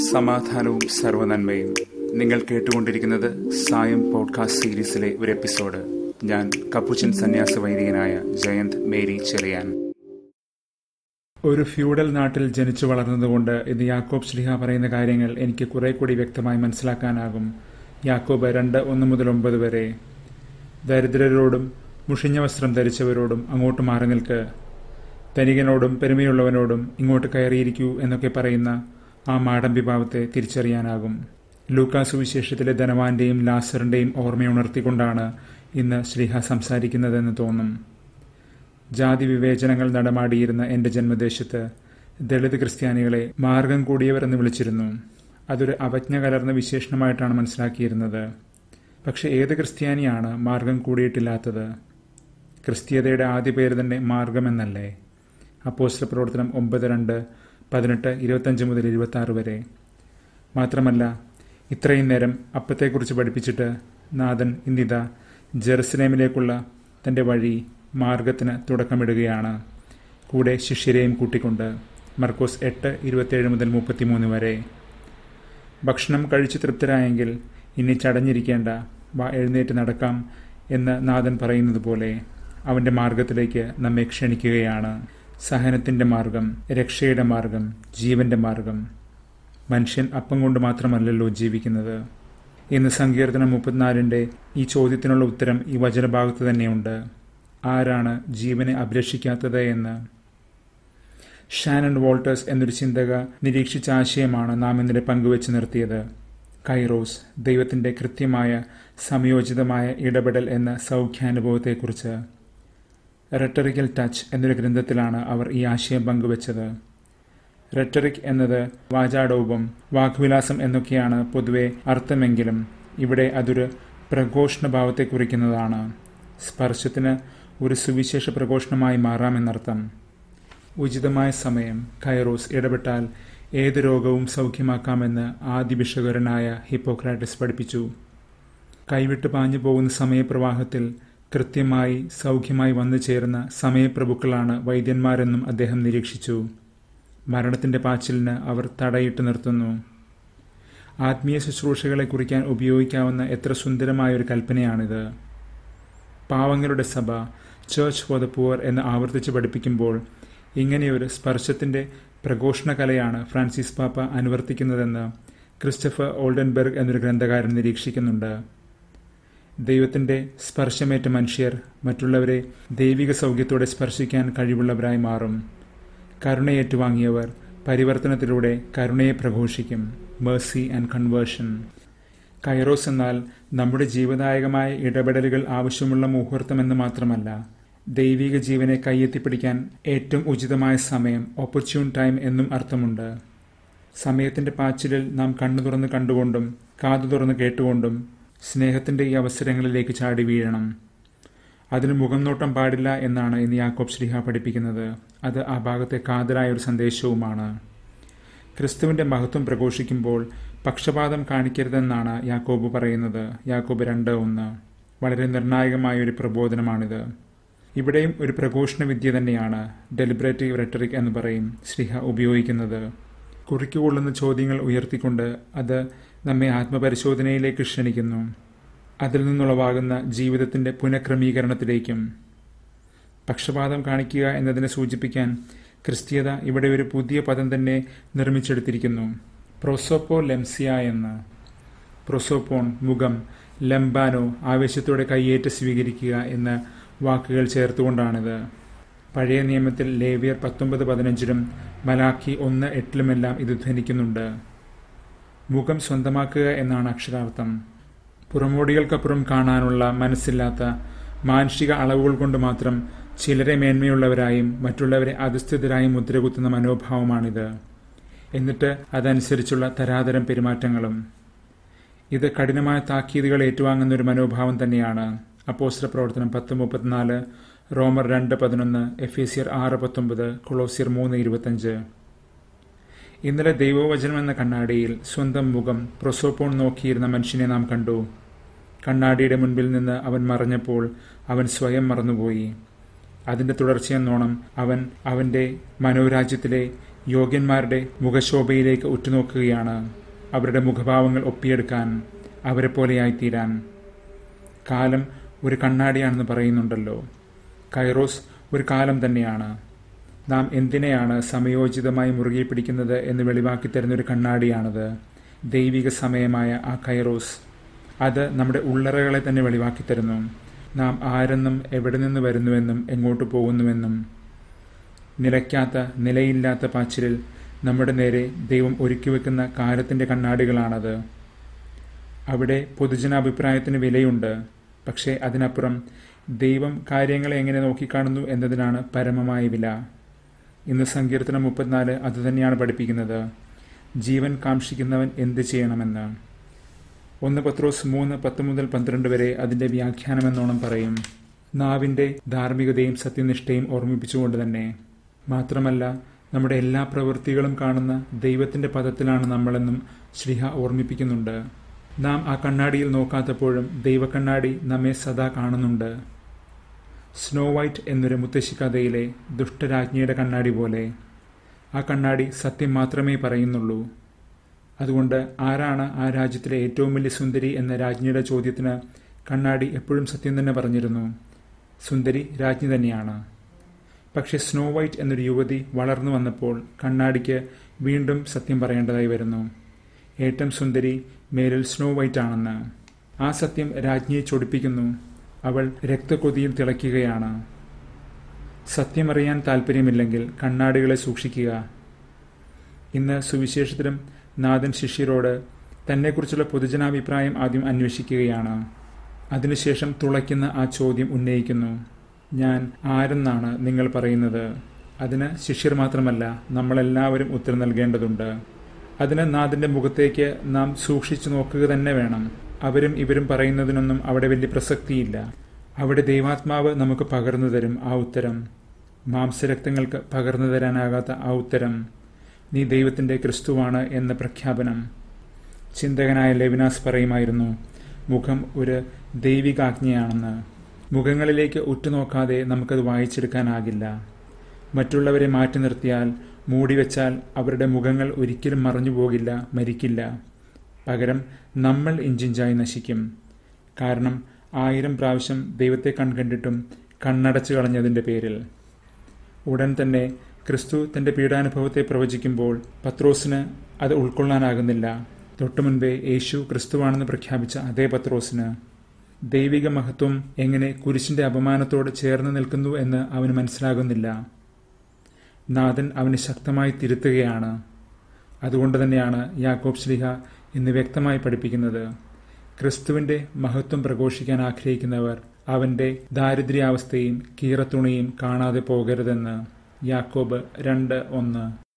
സമാധാനവും സർവനന്മയും നിങ്ങൾ കേട്ടുകൊണ്ടിരിക്കുന്നത് സായം പോഡ്കാസ്റ്റ് സീരീസിലെ ഒരു എപ്പിസോഡ് ഞാൻ കപ്പുച്ചൻ സന്യാസ വൈദികനായ ജയന്ത് മേരി ചെറിയാൻ ഒരു ഫ്യൂഡൽ നാട്ടിൽ ജനിച്ചു വളർന്നതുകൊണ്ട് ഇന്ന് യാക്കോബ് ശ്രീഹ പറയുന്ന കാര്യങ്ങൾ എനിക്ക് കുറെ കൂടി വ്യക്തമായി മനസ്സിലാക്കാനാകും യാക്കോബ് രണ്ട് ഒന്ന് മുതൽ ഒമ്പത് വരെ ദരിദ്രരോടും മുഷിഞ്ഞ വസ്ത്രം ധരിച്ചവരോടും അങ്ങോട്ട് മാറി നിൽക്ക് ധനികനോടും പെരുമയുള്ളവനോടും ഇങ്ങോട്ട് കയറിയിരിക്കൂ എന്നൊക്കെ പറയുന്ന ആ മാടമ്പി ഭാവത്തെ തിരിച്ചറിയാനാകും ലൂക്കാസു വിശേഷത്തിലെ ധനവാന്റെയും ലാസറിന്റെയും ഓർമ്മയുണർത്തിക്കൊണ്ടാണ് ഇന്ന് ശ്രീഹ സംസാരിക്കുന്നതെന്ന് തോന്നും ജാതി വിവേചനങ്ങൾ നടമാടിയിരുന്ന എൻ്റെ ജന്മദേശത്ത് ദളിത് ക്രിസ്ത്യാനികളെ മാർഗം കൂടിയവർ എന്ന് വിളിച്ചിരുന്നു അതൊരു അവജ്ഞ കലർന്ന വിശേഷണമായിട്ടാണ് മനസ്സിലാക്കിയിരുന്നത് പക്ഷെ ഏത് ക്രിസ്ത്യാനിയാണ് മാർഗം കൂടിയിട്ടില്ലാത്തത് ക്രിസ്തീയതയുടെ ആദ്യ പേര് തന്നെ മാർഗമെന്നല്ലേ അപ്പോസ്റ്റൽ പ്രവർത്തനം ഒമ്പത് രണ്ട് പതിനെട്ട് ഇരുപത്തഞ്ച് മുതൽ ഇരുപത്തി ആറ് വരെ മാത്രമല്ല ഇത്രയും നേരം അപ്പത്തെക്കുറിച്ച് പഠിപ്പിച്ചിട്ട് നാഥൻ ഇന്നിതാ ജെറുസലേമിലേക്കുള്ള തൻ്റെ വഴി മാർഗത്തിന് തുടക്കമിടുകയാണ് കൂടെ ശിഷ്യരെയും കൂട്ടിക്കൊണ്ട് മർക്കോസ് എട്ട് ഇരുപത്തേഴ് മുതൽ മുപ്പത്തിമൂന്ന് വരെ ഭക്ഷണം കഴിച്ച് തൃപ്തരായെങ്കിൽ ഇനി ചടഞ്ഞിരിക്കേണ്ട വാ എഴുന്നേറ്റ് നടക്കാം എന്ന് നാഥൻ പറയുന്നത് പോലെ അവൻ്റെ മാർഗത്തിലേക്ക് നമ്മെ ക്ഷണിക്കുകയാണ് സഹനത്തിൻ്റെ മാർഗം രക്ഷയുടെ മാർഗം ജീവന്റെ മാർഗം മനുഷ്യൻ അപ്പം കൊണ്ട് മാത്രമല്ലല്ലോ ജീവിക്കുന്നത് ഇന്ന് സങ്കീർത്തനം മുപ്പത്തിനാലിൻ്റെ ഈ ചോദ്യത്തിനുള്ള ഉത്തരം ഈ വചനഭാഗത്ത് തന്നെയുണ്ട് ആരാണ് ജീവനെ അഭിലഷിക്കാത്തത് എന്ന് ഷാനൻ വോൾട്ടേഴ്സ് എന്നൊരു ചിന്തക നിരീക്ഷിച്ച ആശയമാണ് നാം ഇന്നലെ പങ്കുവെച്ച് നിർത്തിയത് കൈറോസ് ദൈവത്തിൻ്റെ കൃത്യമായ സംയോജിതമായ ഇടപെടൽ എന്ന സൗഖ്യാനുഭവത്തെക്കുറിച്ച് റെട്ടറിക്കൽ ടച്ച് എന്നൊരു ഗ്രന്ഥത്തിലാണ് അവർ ഈ ആശയം പങ്കുവച്ചത് റെട്ടറിക് എന്നത് വാചാടോപം വാഗ്വിലാസം എന്നൊക്കെയാണ് പൊതുവെ അർത്ഥമെങ്കിലും ഇവിടെ അതൊരു പ്രഘോഷണ ഭാവത്തെ കുറിക്കുന്നതാണ് സ്പർശത്തിന് ഒരു സുവിശേഷ പ്രഘോഷണമായി മാറാമെന്നർത്ഥം ഉചിതമായ സമയം കൈറോസ് ഇടപെട്ടാൽ ഏത് രോഗവും സൗഖ്യമാക്കാമെന്ന് ആദ്യ ഭിഷകരനായ ഹിപ്പോക്രാറ്റിസ് പഠിപ്പിച്ചു കൈവിട്ട് പാഞ്ഞു പോകുന്ന സമയപ്രവാഹത്തിൽ കൃത്യമായി സൗഖ്യമായി വന്നു ചേർന്ന സമയപ്രഭുക്കളാണ് വൈദ്യന്മാരെന്നും അദ്ദേഹം നിരീക്ഷിച്ചു മരണത്തിന്റെ പാച്ചിലിന് അവർ തടയിട്ട് നിർത്തുന്നു ആത്മീയ ശുശ്രൂഷകളെ കുറിക്കാൻ ഉപയോഗിക്കാവുന്ന എത്ര സുന്ദരമായ ഒരു കൽപ്പനയാണിത് പാവങ്ങളുടെ സഭ ചേർച്ച് ഫോർ ദ പുവർ എന്ന് ആവർത്തിച്ച് പഠിപ്പിക്കുമ്പോൾ ഇങ്ങനെയൊരു സ്പർശത്തിന്റെ പ്രഘോഷണ കലയാണ് ഫ്രാൻസിസ് പാപ്പ അനുവർത്തിക്കുന്നതെന്ന് ക്രിസ്റ്റഫർ ഓൾഡൻബെർഗ് എന്നൊരു ഗ്രന്ഥകാരൻ നിരീക്ഷിക്കുന്നുണ്ട് ദൈവത്തിന്റെ സ്പർശമേറ്റ മനുഷ്യർ മറ്റുള്ളവരെ ദൈവിക സൗഖ്യത്തോടെ സ്പർശിക്കാൻ കഴിവുള്ളവരായി മാറും കരുണയേറ്റുവാങ്ങിയവർ പരിവർത്തനത്തിലൂടെ കരുണയെ പ്രഘോഷിക്കും മേഴ്സി ആൻഡ് കൺവേർഷൻ കൈറോസ് എന്നാൽ നമ്മുടെ ജീവദായകമായ ഇടപെടലുകൾ ആവശ്യമുള്ള മുഹൂർത്തമെന്ന് മാത്രമല്ല ദൈവിക ജീവനെ കൈയെത്തിപ്പിടിക്കാൻ ഏറ്റവും ഉചിതമായ സമയം ഓപ്പർച്യൂൺ ടൈം എന്നും അർത്ഥമുണ്ട് സമയത്തിന്റെ പാച്ചിലിൽ നാം കണ്ണു തുറന്ന് കണ്ടുകൊണ്ടും കാതു തുറന്ന് കേട്ടുകൊണ്ടും സ്നേഹത്തിന്റെ ഈ അവസരങ്ങളിലേക്ക് ചാടി വീഴണം അതിന് മുഖം നോട്ടം പാടില്ല എന്നാണ് ഇന്ന് യാക്കോബ് ശ്രീഹ പഠിപ്പിക്കുന്നത് അത് ആ ഭാഗത്തെ കാതലായ ഒരു സന്ദേശവുമാണ് ക്രിസ്തുവിന്റെ മഹത്വം പ്രഘോഷിക്കുമ്പോൾ പക്ഷപാതം കാണിക്കരുതെന്നാണ് യാക്കോബ് പറയുന്നത് യാക്കോബ് രണ്ട് ഒന്ന് വളരെ നിർണായകമായ ഒരു പ്രബോധനമാണിത് ഇവിടെയും ഒരു പ്രഘോഷണ വിദ്യ തന്നെയാണ് ഡെലിബറേറ്റീവ് റെട്ടറിക് എന്ന് പറയും ശ്രീഹ ഉപയോഗിക്കുന്നത് കുറിക്കുകൊള്ളുന്ന ചോദ്യങ്ങൾ ഉയർത്തിക്കൊണ്ട് അത് നമ്മെ ആത്മപരിശോധനയിലേക്ക് ക്ഷണിക്കുന്നു അതിൽ നിന്നുളവാകുന്ന ജീവിതത്തിന്റെ പുനഃക്രമീകരണത്തിലേക്കും പക്ഷപാതം കാണിക്കുക എന്നതിനെ സൂചിപ്പിക്കാൻ ക്രിസ്തീയത ഇവിടെ ഒരു പുതിയ പദം തന്നെ നിർമ്മിച്ചെടുത്തിരിക്കുന്നു പ്രൊസോപ്പോ ലെംസിയ എന്ന് പ്രൊസോപ്പോൺ മുഖം ലംബാനോ ആവേശത്തോടെ കയ്യേറ്റ് സ്വീകരിക്കുക എന്ന വാക്കുകൾ ചേർത്തുകൊണ്ടാണിത് പഴയ നിയമത്തിൽ ലേവിയർ പത്തൊമ്പത് പതിനഞ്ചിലും മലാഖി ഒന്ന് എട്ടിലുമെല്ലാം ഇത് ധ്വനിക്കുന്നുണ്ട് മുഖം സ്വന്തമാക്കുക എന്നാണ് അക്ഷരാർത്ഥം പുറമോടികൾക്കപ്പുറം കാണാനുള്ള മനസ്സില്ലാത്ത മാനുഷിക അളവുകൾ കൊണ്ട് മാത്രം ചിലരെ മേന്മയുള്ളവരായും മറ്റുള്ളവരെ അധിസ്ഥിതരായും മുദ്രകുത്തുന്ന മനോഭാവമാണിത് എന്നിട്ട് അതനുസരിച്ചുള്ള തരാതരം പെരുമാറ്റങ്ങളും ഇത് കഠിനമായ താക്കീതുകൾ ഏറ്റുവാങ്ങുന്ന ഒരു മനോഭാവം തന്നെയാണ് അപ്പോസ്റ്റർ പ്രവർത്തനം പത്ത് മുപ്പത്തിനാല് റോമർ രണ്ട് പതിനൊന്ന് എഫേസിയർ ആറ് പത്തൊമ്പത് കൊളോസിയർ മൂന്ന് ഇരുപത്തഞ്ച് ഇന്നലെ ദൈവവചനം എന്ന കണ്ണാടിയിൽ സ്വന്തം മുഖം പ്രൊസോപ്പോൺ നോക്കിയിരുന്ന മനുഷ്യനെ നാം കണ്ടു കണ്ണാടിയുടെ മുൻപിൽ നിന്ന് അവൻ മറഞ്ഞപ്പോൾ അവൻ സ്വയം മറന്നുപോയി അതിന്റെ തുടർച്ചയെന്നോണം അവൻ അവന്റെ മനോരാജ്യത്തിലെ യോഗ്യന്മാരുടെ മുഖശോഭയിലേക്ക് ഉറ്റുനോക്കുകയാണ് അവരുടെ മുഖഭാവങ്ങൾ ഒപ്പിയെടുക്കാൻ അവരെ പോലെയായിത്തീരാൻ കാലം ഒരു കണ്ണാടിയാണെന്ന് പറയുന്നുണ്ടല്ലോ കൈറോസ് ഒരു കാലം തന്നെയാണ് നാം എന്തിനെയാണ് സമയോചിതമായി മുറുകെ പിടിക്കുന്നത് എന്ന് വെളിവാക്കി തരുന്നൊരു കണ്ണാടിയാണത് ദൈവിക സമയമായ ആ കൈറോസ് അത് നമ്മുടെ ഉള്ളറകളെ തന്നെ വെളിവാക്കി തരുന്നു നാം ആരെന്നും എവിടെ നിന്ന് വരുന്നുവെന്നും എങ്ങോട്ട് പോകുന്നുവെന്നും നിലയ്ക്കാത്ത നിലയില്ലാത്ത പാച്ചിലിൽ നമ്മുടെ നേരെ ദൈവം ഒരുക്കി വെക്കുന്ന കാലത്തിൻ്റെ കണ്ണാടികളാണത് അവിടെ പൊതുജനാഭിപ്രായത്തിന് വിലയുണ്ട് പക്ഷേ അതിനപ്പുറം ദൈവം കാര്യങ്ങളെ എങ്ങനെ നോക്കിക്കാണുന്നു എന്നതിനാണ് പരമമായ വില ഇന്ന് സങ്കീർത്തനം മുപ്പത്തിനാല് അതുതന്നെയാണ് പഠിപ്പിക്കുന്നത് ജീവൻ കാക്ഷിക്കുന്നവൻ എന്ത് ചെയ്യണമെന്ന് ഒന്ന് പത്രോസ് മൂന്ന് പത്ത് മുതൽ പന്ത്രണ്ട് വരെ അതിൻ്റെ വ്യാഖ്യാനമെന്നോണം പറയും നാവിൻ്റെ ധാർമ്മികതയും സത്യനിഷ്ഠയും ഓർമ്മിപ്പിച്ചുകൊണ്ട് തന്നെ മാത്രമല്ല നമ്മുടെ എല്ലാ പ്രവൃത്തികളും കാണുന്ന ദൈവത്തിൻ്റെ പദത്തിലാണ് നമ്മളെന്നും ശ്രീഹ ഓർമ്മിപ്പിക്കുന്നുണ്ട് നാം ആ കണ്ണാടിയിൽ നോക്കാത്തപ്പോഴും ദൈവക്കണ്ണാടി നമ്മെ സദാ കാണുന്നുണ്ട് സ്നോ വൈറ്റ് എന്നൊരു മുത്തശ്ശി കഥയിലെ ദുഷ്ടരാജ്ഞിയുടെ കണ്ണാടി പോലെ ആ കണ്ണാടി സത്യം മാത്രമേ പറയുന്നുള്ളൂ അതുകൊണ്ട് ആരാണ് ആ രാജ്യത്തിലെ ഏറ്റവും വലിയ സുന്ദരി എന്ന രാജ്ഞിയുടെ ചോദ്യത്തിന് കണ്ണാടി എപ്പോഴും സത്യം തന്നെ പറഞ്ഞിരുന്നു സുന്ദരി രാജ്ഞി തന്നെയാണ് പക്ഷെ സ്നോ വൈറ്റ് എന്നൊരു യുവതി വളർന്നു വന്നപ്പോൾ കണ്ണാടിക്ക് വീണ്ടും സത്യം പറയേണ്ടതായി വരുന്നു ഏറ്റവും സുന്ദരി മേലിൽ സ്നോ വൈറ്റ് ആണെന്ന് ആ സത്യം രാജ്ഞിയെ ചൊടിപ്പിക്കുന്നു അവൾ രക്തകൊതിയിൽ തിളയ്ക്കുകയാണ് സത്യമറിയാൻ താല്പര്യമില്ലെങ്കിൽ കണ്ണാടികളെ സൂക്ഷിക്കുക ഇന്ന് സുവിശേഷത്തിലും നാഥൻ ശിഷ്യരോട് തന്നെക്കുറിച്ചുള്ള പൊതുജനാഭിപ്രായം ആദ്യം അന്വേഷിക്കുകയാണ് അതിനുശേഷം തുളയ്ക്കുന്ന ആ ചോദ്യം ഉന്നയിക്കുന്നു ഞാൻ ആരെന്നാണ് നിങ്ങൾ പറയുന്നത് അതിന് ശിഷ്യർ മാത്രമല്ല നമ്മളെല്ലാവരും ഉത്തരം നൽകേണ്ടതുണ്ട് അതിന് നാഥന്റെ മുഖത്തേക്ക് നാം സൂക്ഷിച്ചു നോക്കുക തന്നെ വേണം അവരും ഇവരും പറയുന്നതിനൊന്നും അവിടെ വലിയ പ്രസക്തിയില്ല അവിടെ ദൈവാത്മാവ് നമുക്ക് പകർന്നു തരും ആ ഉത്തരം മാംസരക്തങ്ങൾക്ക് പകർന്നു തരാനാകാത്ത ആ ഉത്തരം നീ ദൈവത്തിന്റെ ക്രിസ്തുവാണ് എന്ന പ്രഖ്യാപനം ചിന്തകനായ ലെവിനാസ് പറയുമായിരുന്നു മുഖം ഒരു ദൈവികാജ്ഞയാണെന്ന് മുഖങ്ങളിലേക്ക് ഉറ്റുനോക്കാതെ നമുക്കത് വായിച്ചെടുക്കാനാകില്ല മറ്റുള്ളവരെ മാറ്റി നിർത്തിയാൽ മൂടിവെച്ചാൽ അവരുടെ മുഖങ്ങൾ ഒരിക്കലും മറഞ്ഞു പോകില്ല മരിക്കില്ല പകരം നമ്മൾ ഇഞ്ചിഞ്ചായി നശിക്കും കാരണം ആയിരം പ്രാവശ്യം ദൈവത്തെ കൺകണ്ടിട്ടും കണ്ണടച്ചു കളഞ്ഞതിൻ്റെ പേരിൽ ഉടൻ തന്നെ ക്രിസ്തു തന്റെ പീഡാനുഭവത്തെ പ്രവചിക്കുമ്പോൾ പത്രോസിന് അത് ഉൾക്കൊള്ളാനാകുന്നില്ല തൊട്ടു മുൻപേ യേശു ക്രിസ്തുവാണെന്ന് പ്രഖ്യാപിച്ച അതേ പത്രോസിന് ദൈവിക മഹത്വം എങ്ങനെ കുരിശിന്റെ അപമാനത്തോട് ചേർന്ന് നിൽക്കുന്നു എന്ന് അവന് മനസ്സിലാകുന്നില്ല നാഥൻ അവന് ശക്തമായി തിരുത്തുകയാണ് അതുകൊണ്ട് തന്നെയാണ് യാക്കോബ് ശ്ലിഹ ഇന്ന് വ്യക്തമായി പഠിപ്പിക്കുന്നത് ക്രിസ്തുവിന്റെ മഹത്വം പ്രഘോഷിക്കാൻ ആഗ്രഹിക്കുന്നവർ അവന്റെ ദാരിദ്ര്യാവസ്ഥയും കീറത്തുണിയും കാണാതെ പോകരുതെന്ന് യാക്കോബ് രണ്ട് ഒന്ന്